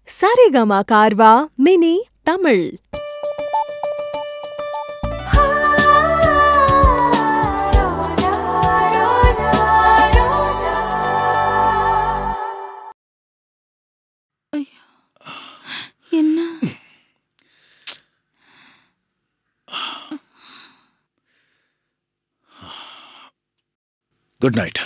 Saregama கார்வா mini Tamil என்ன good night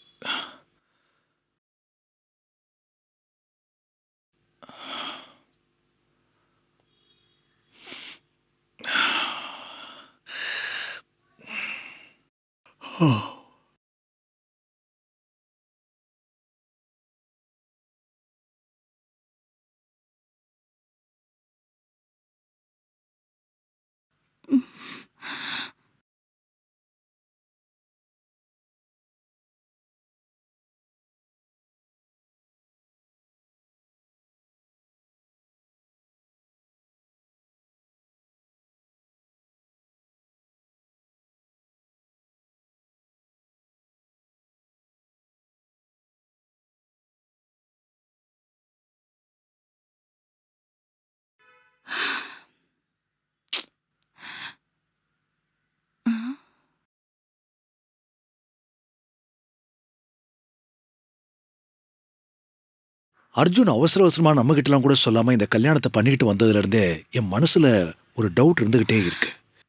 Arjun அவசர அவசரமா நம்ம கிட்டலாம் கூட சொல்லாம இந்த கல்யாணத்தை பண்ணிக்கிட்டு வந்ததுல இருந்தே என் மனசுல ஒரு டவுட் இருந்துகிட்டே இருக்கு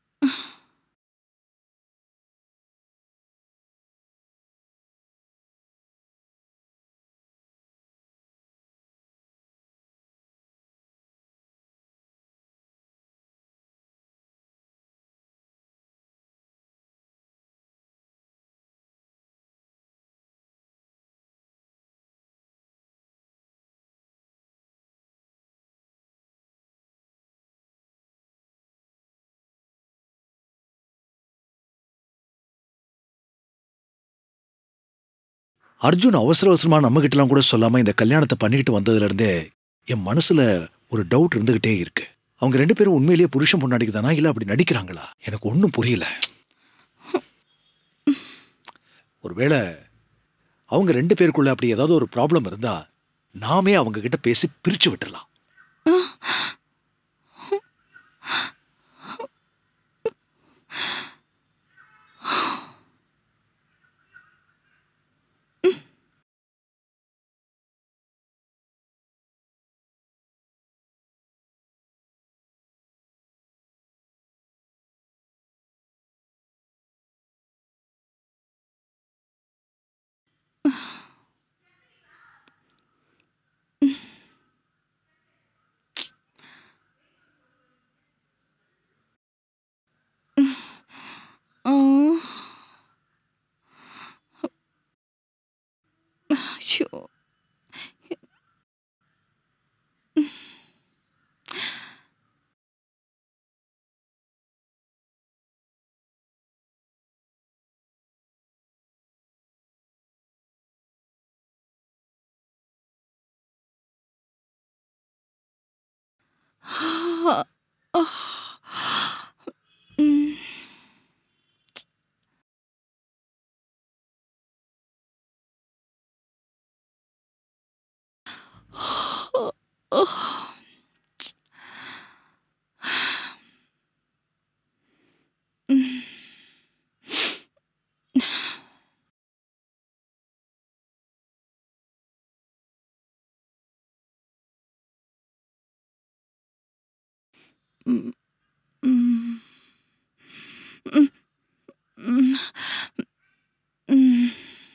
அர்ஜுன் அவசர அவசரமா நம்ம கிட்டலாம் கூட சொல்லாம இந்த கல்யாணத்தை பண்ணிக்கிட்டு வந்ததுல இருந்தே என் மனசுல ஒரு டவுட் இருந்துகிட்டே இருக்கு அவங்க ரெண்டு பேரும் உண்மையிலேயே புருஷன் பொண்டாடிக்கு தானா இல்ல அப்படி நடிக்கிறாங்களா எனக்கு ஒன்றும் புரியல ஒருவேளை அவங்க ரெண்டு பேருக்குள்ள அப்படி ஏதாவது ஒரு ப்ராப்ளம் இருந்தா நாமே அவங்க கிட்ட பேசி பிரிச்சு விட்டுறலாம் ஐயோ ம் hmm hmm hmm hmm hmm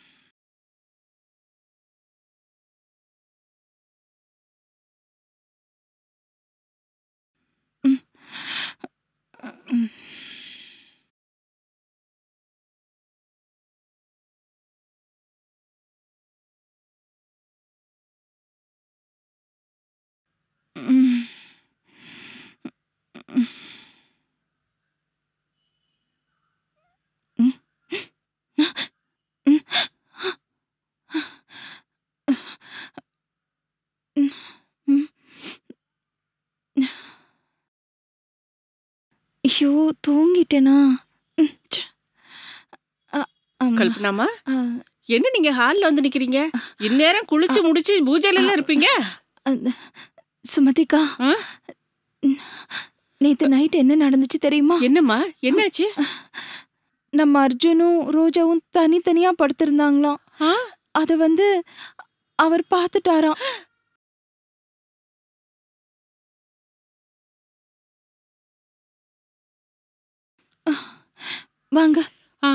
hmm ம் ஐயோ தூங்கிட்டேனா ம், ச்சே. அ, அம்மா. கல்பனாமா அ, என்ன நீங்க ஹால்ல வந்து நிக்கிறீங்க இந்நேரம் குளிச்சு முடிச்சு பூஜையில எல்லாம் இருப்பீங்க அது- சுமதிக்கா ஆ? நேத்து நைட் என்ன நடந்துச்சு தெரியுமா என்னம்மா என்னாச்சு நம்ம அர்ஜுனும் ரோஜாவும் தனித்தனியா படுத்திருந்தாங்களாம் ஆ? அத வந்து அவர் பார்த்துட்டாராம் அஹ், வாங்க ஆ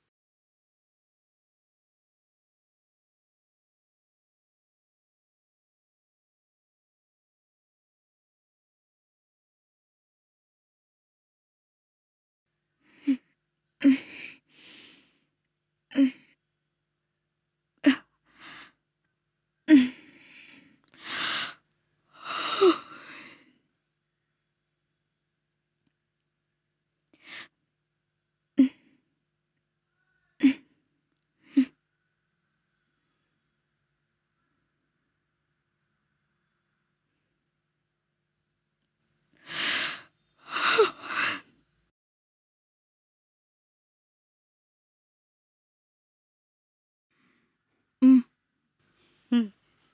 ம். ம்.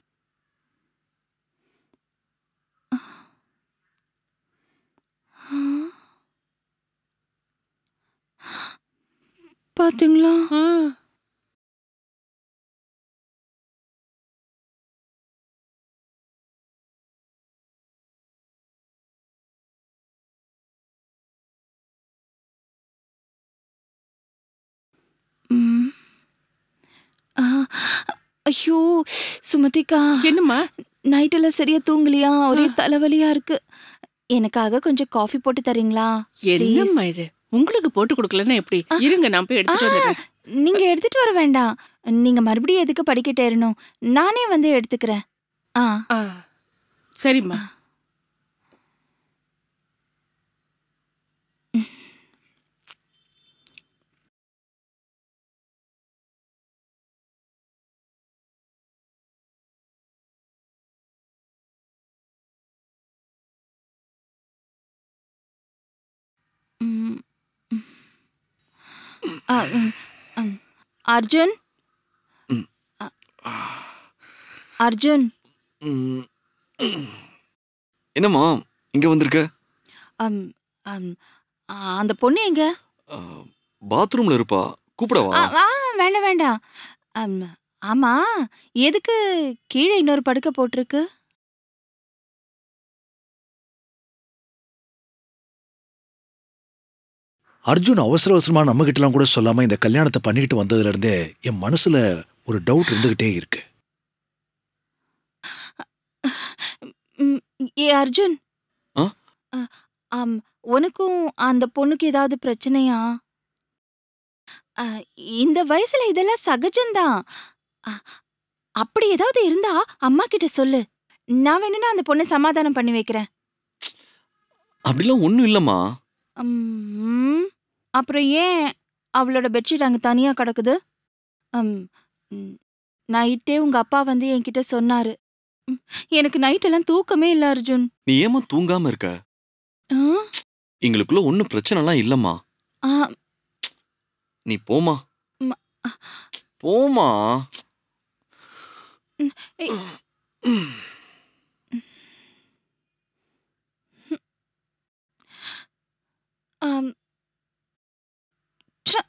ஆ. பாத்தீங்களா ஆ ம். ஆ, ஐயோ சுமதிக்கா என்னம்மா நைட்டெல்லாம் சரியா தூங்கலையா ஒரே தலைவலியா இருக்கு எனக்காக கொஞ்சம் காஃபி போட்டு தரீங்களா என்னம்மா இது உங்களுக்கு போட்டு கொடுக்கலன்னா எப்படி இருங்க நான் போய் எடுத்துட்டு வந்துடுறேன் நீங்க எடுத்துட்டு வர வேண்டாம் நீங்க மறுபடியும் எதுக்கு படிக்கட்டு ஏறணும் நானே வந்து எடுத்துக்கிறேன் ஆ ஆ சரிம்மா ம், ம். ஆ, ம், ம். அர்ஜுன் ம். அ- அர்ஜுன் ம். என்னம்மா இங்க வந்திருக்க அம், அம், ஆ, அந்த பொண்ணு எங்க ஆ, பாத்ரூம்ல இருப்பா கூப்பிடவா ஆ, ஆ, வேண்டாம் வேண்டாம் அம், ஆமா எதுக்கு கீழே இன்னொரு படுக்கை போட்டிருக்கு அர்ஜுன் அவசர அவசரமா நம்ம கிட்டலாம் கூட சொல்லாம இந்த கல்யாணத்தை பண்ணிக்கிட்டு வந்ததுல இருந்தே என் மனசுல ஒரு டவுட் இருந்துகிட்டே இருக்கு ம், ஏ அர்ஜுன் ஆ? அ, ஆம் உனக்கும் அந்த பொண்ணுக்கு ஏதாவது பிரச்சனையா அ, இந்த வயசுல இதெல்லாம் சகஜம்தான் அ, அப்படி ஏதாவது இருந்தா அம்மா கிட்ட சொல்லு நான் வேணும்னா அந்த பொண்ணை சமாதானம் பண்ணி வைக்கிறேன் அப்படிலாம் ஒண்ணும் இல்லம்மா ம், அப்புறம் ஏன் அவளோட பெட்ஷீட் அங்க தனியா கிடக்குது அம், ம், நைட்டே உங்க அப்பா வந்து என்கிட்ட சொன்னாரு ம், எனக்கு நைட்டெல்லாம் தூக்கமே இல்ல அர்ஜுன் நீ ஏமா தூங்காம இருக்க ஆ? எங்களுக்குள்ள ஒன்னும் பிரச்சனைலாம் இல்லம்மா ஆ, நீ போமா ம- போமா ஏய். ஆம். ச்ச.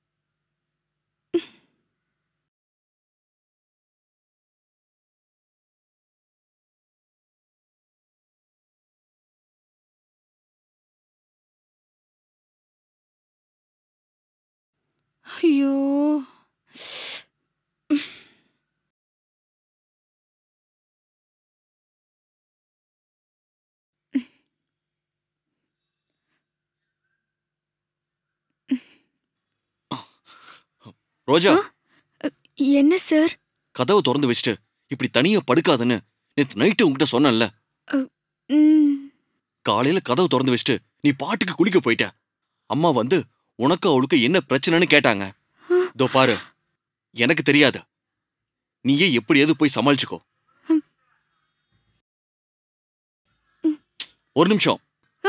ஐயோ ரோஜா என்ன சார் கதவை திறந்து வச்சுட்டு இப்படி தனியா படுக்காதன்னு நேத்து நைட்டு உன்கிட்ட சொன்னேன்ல ம், காலையில கதவை திறந்து வச்சுட்டு நீ பாட்டுக்கு குளிக்க போயிட்ட அம்மா வந்து உனக்கு அவளுக்கு என்ன பிரச்சனைன்னு கேட்டாங்க இதோ பாரு எனக்கு தெரியாது நீயே எப்படியாவது போய் சமாளிச்சுக்கோ ஒரு நிமிஷம்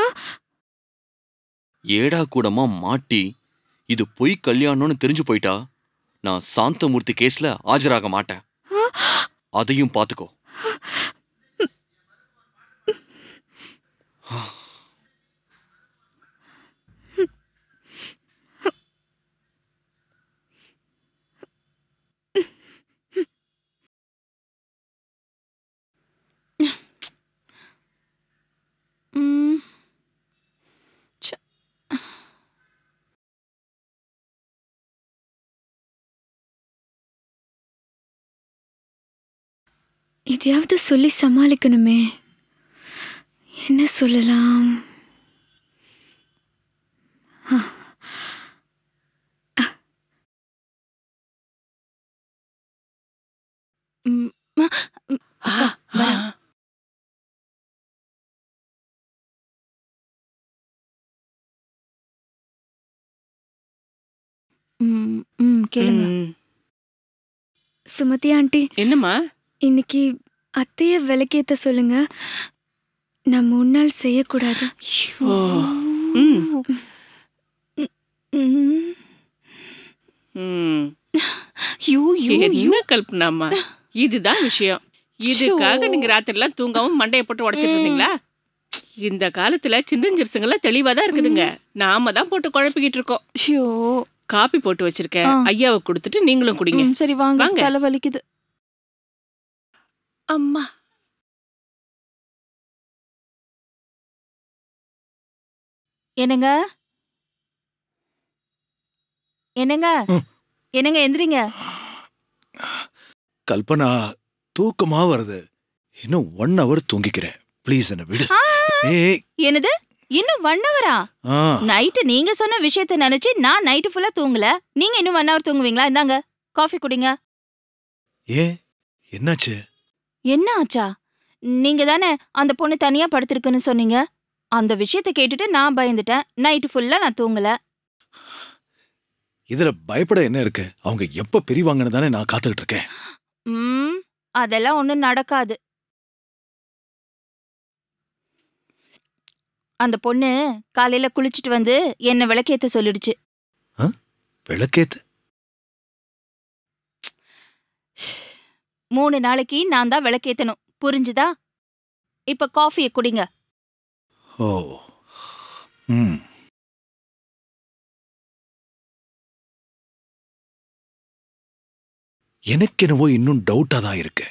ஏடா கூடமா மாட்டி இது பொய் கல்யாணம்னு தெரிஞ்சு போயிட்டா நான் சாந்தமூர்த்தி கேஸ்ல ஆஜராக மாட்டேன் அதையும் பாத்துக்கோ எதையாவது சொல்லி சமாளிக்கணுமே என்ன சொல்லலாம் ம், அ, ம், அக்கா, வரேன். ம், ம், கேளுங்க ம். சுமதி ஆண்டி என்னம்மா இன்னைக்கு அத்தைய விளக்கேத்த சொல்லுங்க நான் முன்னாள் செய்யக்கூடாது ஓ. Hmm. Hmm. Hmm. You, you, you. என்ன கல்பனாம்மா இதுதான் விஷயம் இதுக்காக நீங்க ராத்திரி எல்லாம் தூங்காம மண்டைய போட்டு உடைச்சிட்டு இருந்தீங்களா இந்த காலத்துல சின்னஞ்சிறுசுங்கெல்லாம் தெளிவா தான் இருக்குதுங்க நாம தான் போட்டு குழப்பிக்கிட்டு இருக்கோம் ஷோ. காப்பி போட்டு வச்சிருக்கேன் ஆ. ஐயாவுக்கு கொடுத்துட்டு நீங்களும் குடிங்க ம், சரி வாங்க வாங்க. தலை வலிக்குது அம்மா என்னங்க என்னங்க ம். என்னங்க எந்திரிங்க கல்பனா தூக்கமா வருது இன்னும் ஒன் ஹவர் தூங்கிக்கிறேன் ப்ளீஸ் என்ன விடு ஆ, ஏய் என்னது இன்னும் ஒன் ஹவரா ஆ நைட்டு நீங்க சொன்ன விஷயத்த நினைச்சு நான் நைட்டு ஃபுல்லா தூங்கல நீங்க இன்னும் ஒன் ஹவர் தூங்குவீங்களா இந்தாங்க காஃபி குடிங்க ஏன் என்னாச்சு என்ன ஆச்சா நீங்க தானே அந்த பொண்ணு தனியா படுத்திருக்குன்னு சொன்னீங்க அந்த விஷயத்த கேட்டுட்டு நான் பயந்துட்டேன் நைட்டு ஃபுல்லா நான் தூங்கல இதுல பயப்பட என்ன இருக்கு அவங்க எப்ப பிரிவாங்கன்னு தானே நான் காத்துக்கிட்டு இருக்கேன் ம் அதெல்லாம் ஒண்ணும் நடக்காது அந்த பொண்ணு காலையில குளிச்சிட்டு வந்து என்ன விளக்கேத்த சொல்லிடுச்சு விளக்கேத்து மூணு நாளைக்கு நான் தான் விளக்கேத்தணும் புரிஞ்சுதா இப்ப காஃபியை குடிங்க ஓ ம் எனக்கு என்னவோ இன்னும் டவுட்டா தான் இருக்கு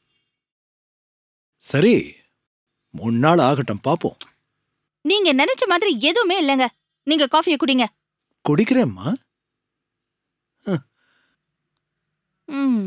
சரி மூணு நாள் ஆகட்டும் பாப்போம் நீங்க நினைச்ச மாதிரி எதுவுமே இல்லைங்க நீங்க காஃபியை குடிங்க குடிக்கிறேம்மா ம்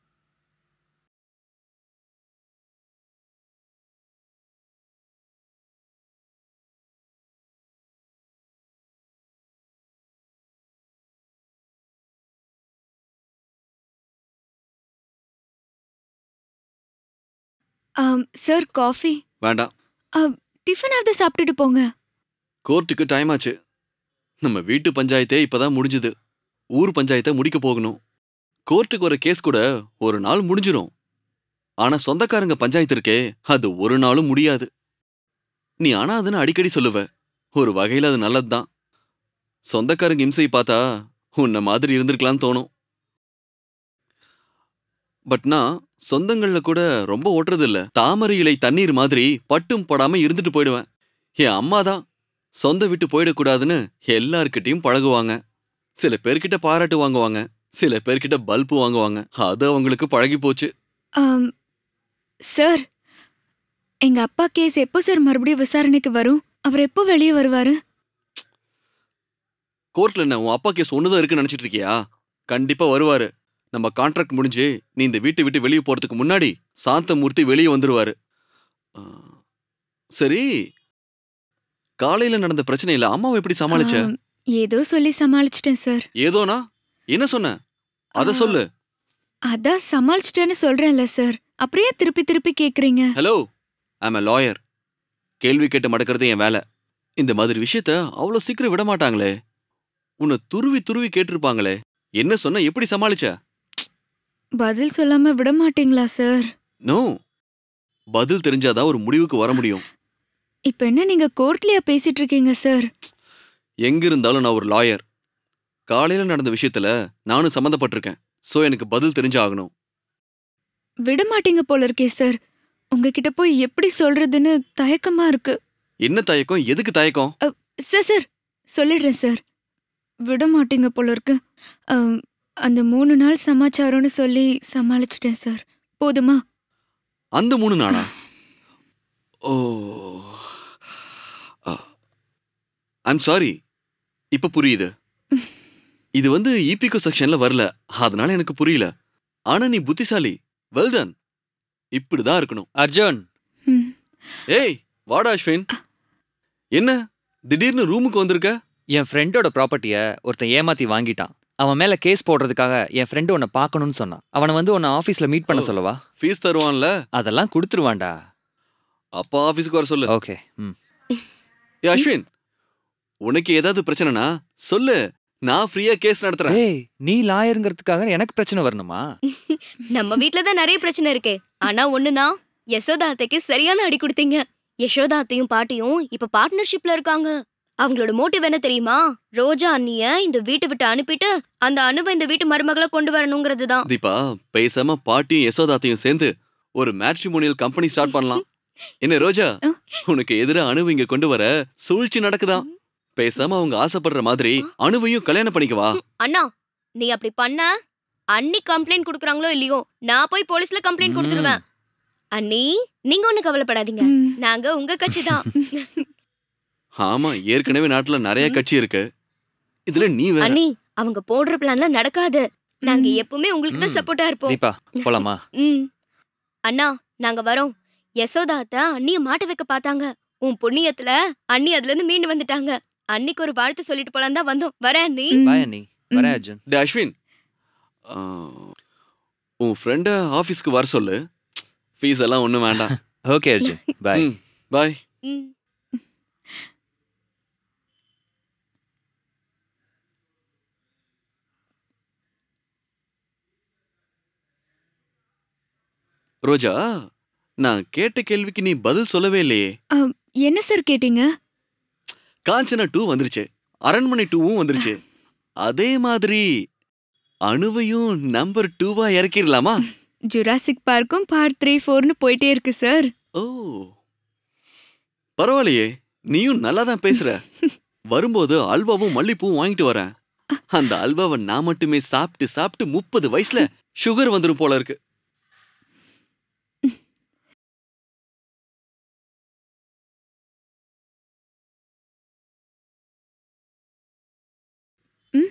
சார் காஃபி வேண்டாம் டிஃபன் ஆவது சாப்பிட்டுட்டு போங்க கோர்ட்டுக்கு டைம் ஆச்சு நம்ம வீட்டு பஞ்சாயத்தே இப்பதான் முடிஞ்சுது ஊர் பஞ்சாயத்தை முடிக்க போகணும் கோர்ட்டுக்கு வர கேஸ் கூட ஒரு நாள் முடிஞ்சிரும் ஆனா சொந்தக்காரங்க பஞ்சாயத்து இருக்கே அது ஒரு நாளும் முடியாது நீ ஆனா அதுன்னு அடிக்கடி சொல்லுவ ஒரு வகையில அது நல்லதுதான் சொந்தக்காரங்க இம்சை பார்த்தா உன்ன மாதிரி இருந்திருக்கலாம்னு தோணும் பட் நான் சொந்தங்கள்ல கூட ரொம்ப ஓட்டுறது இல்ல தாமரை இலை தண்ணீர் மாதிரி பட்டும் படாம இருந்துட்டு போயிடுவேன் என் அம்மா தான் சொந்த விட்டு போயிடக்கூடாதுன்னு எல்லார்கிட்டயும் பழகுவாங்க சில பேர்கிட்ட பாராட்டு வாங்குவாங்க சில பேர்கிட்ட பல்பு வாங்குவாங்க அது அவங்களுக்கு பழகி போச்சு ஆம், சார் எங்க அப்பா கேஸ் எப்போ சார் மறுபடியும் விசாரணைக்கு வரும் அவர் எப்போ வெளியே வருவாரு கோர்ட்ல என்ன உன் அப்பா கேஸ் ஒண்ணுதான் இருக்குன்னு நினைச்சிட்டு இருக்கியா கண்டிப்பா வருவாரு நம்ம கான்ட்ராக்ட் முடிஞ்சு நீ இந்த வீட்டை விட்டு வெளியே போறதுக்கு முன்னாடி சாந்தமூர்த்தி வெளியே வந்துருவாரு ஆ, சரி காலையில நடந்த பிரச்சனையில அம்மாவை எப்படி சமாளிச்ச ஆம், ஏதோ சொல்லி சமாளிச்சிட்டேன் சார் ஏதோனா என்ன சொன்ன அத ஆ. சொல்லு அதான் சமாளிச்சிட்டேன்னு சொல்றேன்ல சார் அப்படியே திருப்பி திருப்பி கேக்குறீங்க ஹலோ ஐம் a லாயர் கேள்வி கேட்டு மடக்கிறது என் வேலை இந்த மாதிரி விஷயத்த அவ்வளோ சீக்கிரம் விட மாட்டாங்களே உன்னை துருவி துருவி கேட்டிருப்பாங்களே என்ன சொன்ன எப்படி சமாளிச்ச பதில் சொல்லாம விட மாட்டீங்களா சார் நோ பதில் தெரிஞ்சாதான் ஒரு முடிவுக்கு வர முடியும் இப்ப என்ன நீங்க கோர்ட்லயா பேசிட்டு இருக்கீங்க சார் எங்க இருந்தாலும் நான் ஒரு லாயர் காலையில நடந்த விஷயத்துல நானும் சம்மந்தப்பட்டிருக்கேன் சோ எனக்கு பதில் தெரிஞ்சாகணும் விட மாட்டீங்க போல இருக்கே சார் உங்ககிட்ட போய் எப்படி சொல்றதுன்னு தயக்கமா இருக்கு என்ன தயக்கம் எதுக்கு தயக்கம் சார் சார் சொல்லிடுறேன் சார் விட மாட்டீங்க போல இருக்கு அம், அந்த மூணு நாள் சமாச்சாரம்னு சொல்லி சமாளிச்சிட்டேன் சார் போதுமா அந்த மூணு நாளா ஓ ஐம் சாரி இப்ப புரியுது இது வந்து இபிகோ செக்ஷன்ல வரல அதனால எனக்கு புரியல ஆனா நீ புத்திசாலி வெல் டன் இப்படிதான் இருக்கணும் அர்ஜுன் ம். ஏய் வாடா அஸ்வின் என்ன திடீர்னு ரூமுக்கு வந்திருக்க என் ஃப்ரெண்டோட ப்ராப்பர்ட்டியை ஒருத்தன் ஏமாத்தி வாங்கிட்டான் அவன் மேல கேஸ் போடுறதுக்காக என் ஃப்ரெண்டு உன்னை பார்க்கணும்னு சொன்னான் அவனை வந்து உன்னை ஆஃபீஸ்ல மீட் பண்ண ஓ. சொல்லவா ஃபீஸ் தருவான்ல அதெல்லாம் கொடுத்துருவான்டா அப்பா ஆபீஸ்க்கு வர சொல்லு ஓகே ம் ஏய் அஸ்வின் உனக்கு ஏதாவது பிரச்சனைனா சொல்லு நான் ஃப்ரீயா கேஸ் நடத்துறேன் ஏய் நீ லாயருங்கிறதுக்காக எனக்கு பிரச்சனை வரணுமா நம்ம வீட்ல தான் நிறைய பிரச்சனை இருக்கு ஆனா ஒண்ணுனா யசோதா அத்தைக்கு சரியான அடி கொடுத்தீங்க யசோதா அத்தையும் பாட்டியும் இப்ப பார்ட்னர்ஷிப்ல இருக்காங்க அவங்களோட மோட்டிவ் என்ன தெரியுமா ரோஜா அண்ணிய இந்த வீட்டை விட்டு அனுப்பிட்டு அந்த அணுவை இந்த வீட்டு மருமகளை கொண்டு வரணுங்கிறது தான் தீபா பேசாம பாட்டியும் யசோதாத்தையும் சேர்ந்து ஒரு மேட்ரிமோனியல் கம்பெனி ஸ்டார்ட் பண்ணலாம் என்ன ரோஜா ஆ. உனக்கு எதிரா அணுவை இங்க கொண்டு வர சூழ்ச்சி நடக்குதா பேசாம அவங்க ஆசைப்படுற மாதிரி அணுவையும் கல்யாணம் பண்ணிக்கவா அண்ணா நீ அப்படி பண்ண அண்ணி கம்ப்ளைண்ட் குடுக்குறாங்களோ இல்லையோ நான் போய் போலீஸ்ல கம்ப்ளைண்ட் கொடுத்துருவேன் அண்ணி நீங்க ஒண்ணு கவலைப்படாதீங்க ம். நாங்க உங்க கட்சி தான் ஆமா ஏற்கனவே நாட்டுல நிறைய கட்சி இருக்கு இதுல நீ வேற அண்ணி அவங்க போடுற பிளான்லாம் நடக்காது நாங்க ம். எப்பவுமே உங்களுக்கு தான் ம். சப்போர்ட்டா இருப்போம் தீபா போலாமா ம் அண்ணா நாங்க வரோம் யசோதா அத்தை அண்ணிய மாட்ட வைக்க பார்த்தாங்க உன் புண்ணியத்துல அண்ணி அதுல இருந்து மீண்டு வந்துட்டாங்க அன்னிக்கு ஒரு வாழ்த்து சொல்லிட்டு போலாம் தான் வந்தோம் வரேன் அண்ணி ம். பாய் அண்ணி வரேன் அர்ஜுன் டே அஸ்வின் ஆ, உன் ஃப்ரெண்ட ஆபீஸ்க்கு வர சொல்லு ஃபீஸ் எல்லாம் ஒண்ணும் வேண்டாம் ஓகே அர்ஜுன் பாய் ம், பாய் ம் ரோஜா நான் கேட்ட கேள்விக்கு நீ பதில் சொல்லவே இல்லையே என்ன சார் கேட்டீங்க காஞ்சனா டூ வந்துருச்சு அரண்மனை டூவும் வந்துருச்சு அதே மாதிரி அணுவையும் நம்பர் டூவா இறக்கிடலாமா ஜுராசிக் பார்க்கும் பார்ட் த்ரீ ஃபோர்னு போயிட்டே இருக்கு சார் ஓ பரவாயில்லையே நீயும் நல்லா தான் பேசுற வரும்போது அல்வாவும் மல்லிப்பூவும் வாங்கிட்டு வரேன் அந்த அல்வாவை நான் மட்டுமே சாப்பிட்டு சாப்பிட்டு முப்பது வயசுல சுகர் வந்துரும் போல இருக்கு ம்?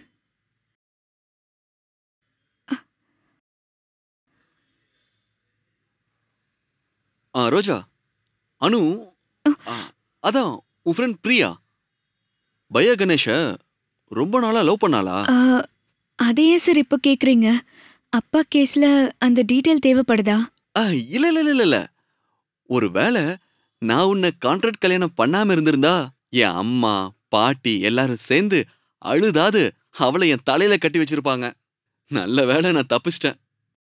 ஆ ரோஜா அனு ஆ, அதான் உன் ஃப்ரெண்ட் பிரியா பயா கணேஷ ரொம்ப நாளா லவ் பண்ணாளா ஆ, அதை ஏன் சார் இப்போ கேக்குறீங்க அப்பா கேஸ்ல அந்த டீட்டெயில் தேவைப்படுதா ஆ, இல்ல இல்ல இல்ல, இல்ல இல்ல ஒரு வேளை நான் உன்னை கான்ட்ராக்ட் கல்யாணம் பண்ணாம இருந்திருந்தா என் அம்மா பாட்டி எல்லாரும் சேர்ந்து அழுதாது அவளை என் தலையில கட்டி வச்சிருப்பாங்க நல்ல வேளை நான் தப்பிச்சிட்டேன்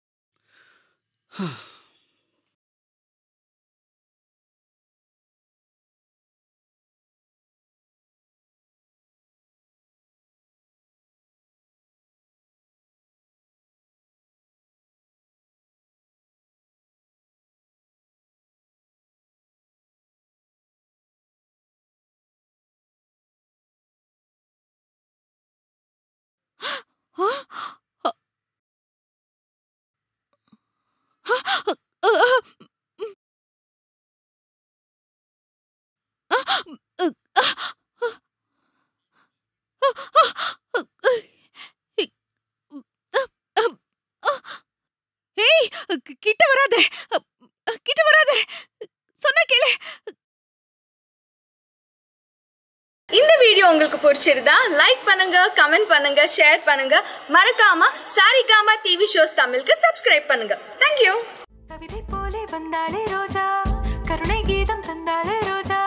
ஏய் கி- கிட்ட வராத கிட்ட வராத சொன்ன கேளு இந்த வீடியோ உங்களுக்கு பிடிச்சிருந்தா லைக் பண்ணுங்க கமெண்ட் பண்ணுங்க ஷேர் பண்ணுங்க மறக்காம சாரிகாமா டிவி ஷோஸ் தமிழுக்கு சப்ஸ்கிரைப் பண்ணுங்க தேங்க்யூ கவிதை போலே வந்தாளே ரோஜா கருணை கீதம் தந்தாளே ரோஜா